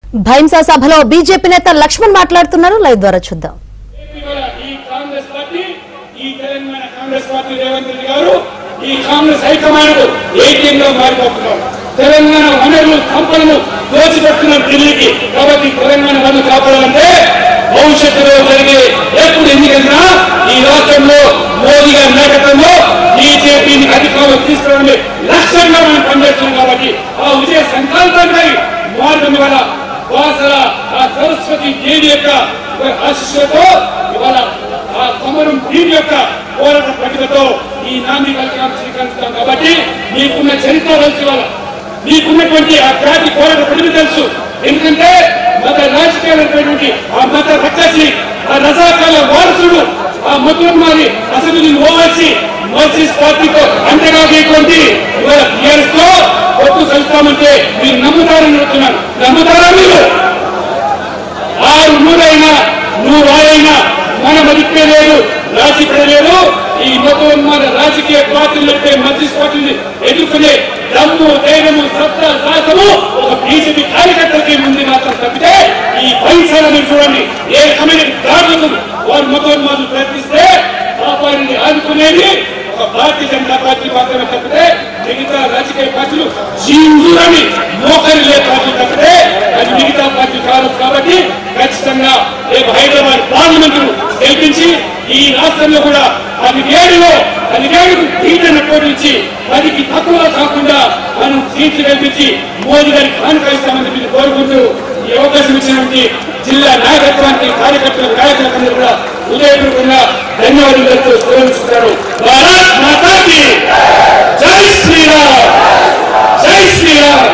భైంసా సభలో బీజేపీ నేత లక్ష్మణ్ మాట్లాడుతున్నారు లైవ్ ద్వారా చూద్దాం ఇవాళ ఈ కాంగ్రెస్ పార్టీ ఈ తెలంగాణ కాంగ్రెస్ పార్టీ రేవంత్ రెడ్డి గారు ఈ కాంగ్రెస్ హైకమాండ్ ఏటీఎం లో మారిపోతున్నారు తెలంగాణ వనరులు సంపదను దోచిపెడుతున్నారు ఢిల్లీకి కాబట్టి తెలంగాణ వనరు కాపాడాలంటే భవిష్యత్తులో జరిగే ఎప్పుడు ఎన్నికైనా ఈ రాష్ట్రంలో మోదీ గారి నాయకత్వంలో బీజేపీని అధికారంలో తీసుకురావడమే లక్ష్యంగా మనం పనిచేస్తున్నాం కాబట్టి ఆ విజయ సంకల్పంపై మార్గం వల్ల వాసన ఆ సరస్వతి దేవి యొక్క ఆశిస్సులతో ఇవాళ ఆ కొమరం దీని యొక్క పోరాట ప్రతిభతో ఈ నాంది కార్యక్రమం స్వీకరిస్తాం కాబట్టి మీకున్న చరిత్ర తెలుసు ఇవాళ మీకున్నటువంటి ఆ జాతి పోరాట ప్రతిభ తెలుసు ఎందుకంటే మత రాజకీయాలైనటువంటి ఆ మత రక్కసి ఆ రజాకాల వారసుడు ఆ ముద్రమారి అసెంబ్లీ ఓవైసీ మోసిస్ పార్టీతో అంతగాగేటువంటి ఇవాళ టీఆర్ఎస్ తో ఒట్టు కలుస్తామంటే మీరు నమ్ముతారని చెప్తున్నాను నమ్ముతారా మీరు ఆరు నూరైనా నూరారైనా మన మదిపే లేదు రాజకీయ లేదు ఈ మతోన్మాద రాజకీయ పార్టీలు చెప్పే మధ్య పార్టీని ఎదుర్కొనే దమ్ము ధైర్యము సత్తా సాహసము ఒక బీజేపీ కార్యకర్తలకి ముందు మాత్రం తప్పితే ఈ పైసల మీరు చూడండి ఏ రకమైన దాడులకు వారు మతోన్మాదులు ప్రయత్నిస్తే కాపాడిని ఆదుకునేది ఒక భారతీయ జనతా పార్టీ మాత్రమే తప్పితే మిగతా రాజకీయ పార్టీలు సింధురని మోకరిలే పార్టీ తప్పితే అది మిగతా పార్టీ కాదు కాబట్టి ఖచ్చితంగా రేపు హైదరాబాద్ పార్లమెంట్ గెలిపించి ఈ రాష్ట్రంలో కూడా పదిహేడులో పదిహేడు సీట్లను పోటించి పదికి తక్కువ కాకుండా మనం సీట్లు కల్పించి మోదీ గారికి కానుకరిస్తామని చెప్పి కోరుకుంటూ ఈ అవకాశం ఇచ్చినటువంటి జిల్లా నాయకత్వానికి కార్యకర్తలకు నాయకులందరూ కూడా ఉదయపూర్వకంగా ధన్యవాదాలు స్వీకరిస్తున్నారు భారత్ మాతాకి జై శ్రీరామ్ జై శ్రీరామ్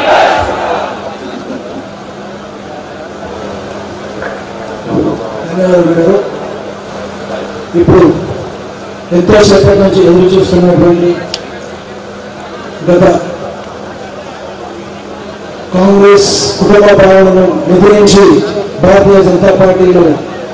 ధన్యవాదాలు గారు ఇప్పుడు ఎంతో సేపటి నుంచి ఎదురు చూస్తున్నటువంటి గత కాంగ్రెస్ కుటుంబ భావనను ఎదిరించి భారతీయ జనతా పార్టీలో